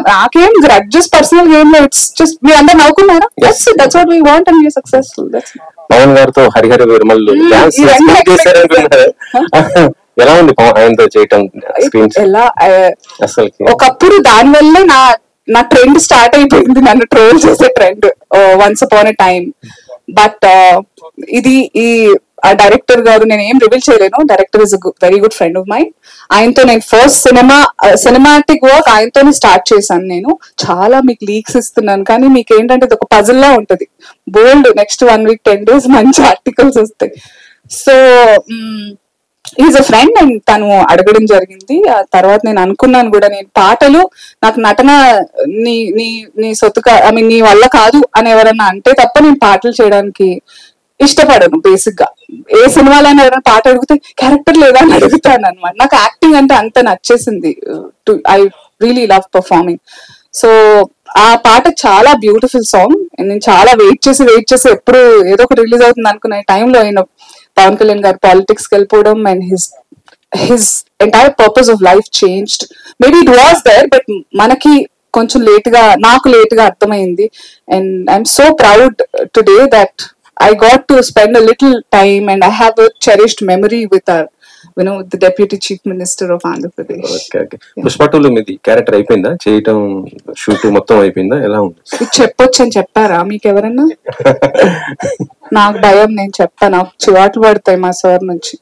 నాకేం grudges personal game లో it's just మీరు అందరు నవ్వుకున్నారా that's that's what we want and your successful that's Pawan గారితో హరిహర విరమల్లు Hmm, డాన్స్ ఇవన్నీ చేశారనుకున్నారు ఎలా ఉంది పవన్ ఆయనతో చేయటం స్క్రీన్స్ ఎలా ఆ, అసలుకి ఒకప్పుడు దాని వల్ల నా నా ట్రెండ్ స్టార్ట్ అయిపోయింది నన్ను ట్రోల్ చేసే trend once upon a time but ఇది ఈ ఆ డైరెక్టర్ గారు నేను ఏం రివీల్ చేయలేను director is very good friend of mind ఆయనతో నేను ఫస్ట్ సినిమా సినిమాటిక్ వర్క్ ఆయనతోనే స్టార్ట్ చేశాను నేను చాలా మీకు లీక్స్ ఇస్తున్నాను కానీ మీకు ఏంటంటే ఇది ఒక పజిల్ లా ఉంటది bold next one week ten days మంచి ఆర్టికల్స్ వస్తాయి so is a friend and తను అడగడం జరిగింది ఆ తర్వాత నేను అనుకున్నాను కూడా నేను పాటలు నాకు నటన నీ నీ నీ సొత్తు ఐ మీన్ నీ వల్ల కాదు అని ఎవరన్నా అంటే తప్ప నేను పాటలు చేయడానికి ఇష్టపడను బేసిక్ గా ఏ సినిమాలైనా ఎవరైనా పాట అడిగితే క్యారెక్టర్ లేదా అని అడుగుతాను అనమాట నాకు యాక్టింగ్ అంటే అంత నచ్చేసింది I really love performing so ఆ పాట చాలా బ్యూటిఫుల్ సాంగ్ నేను చాలా వెయిట్ చేసి వెయిట్ చేసి ఎప్పుడు ఏదో ఒకటి రిలీజ్ అవుతుంది అనుకునే టైంలో ఆయన పవన్ కళ్యాణ్ గారు పాలిటిక్స్ కి వెళ్ళిపోవడం and his his entire purpose of life changed maybe it was there but మనకి కొంచెం లేట్ గా నాకు లేట్ గా అర్థమైంది and I'm so proud today that I got to spend a little time and I have a cherished memory with our you know the deputy chief minister of Andhra Pradesh okay okay Pushpa టూలో మీది character అయిపోయిందా చేయటం shoot మొత్తం అయిపోయిందా ఎలా ఉంది ఇది చెప్పొచ్చు అని చెప్పారా మీకు ఎవరన్నా నాకు భయం నేను చెప్పా నాకు చివాట్లు పడతాయి మా సార్ నుంచి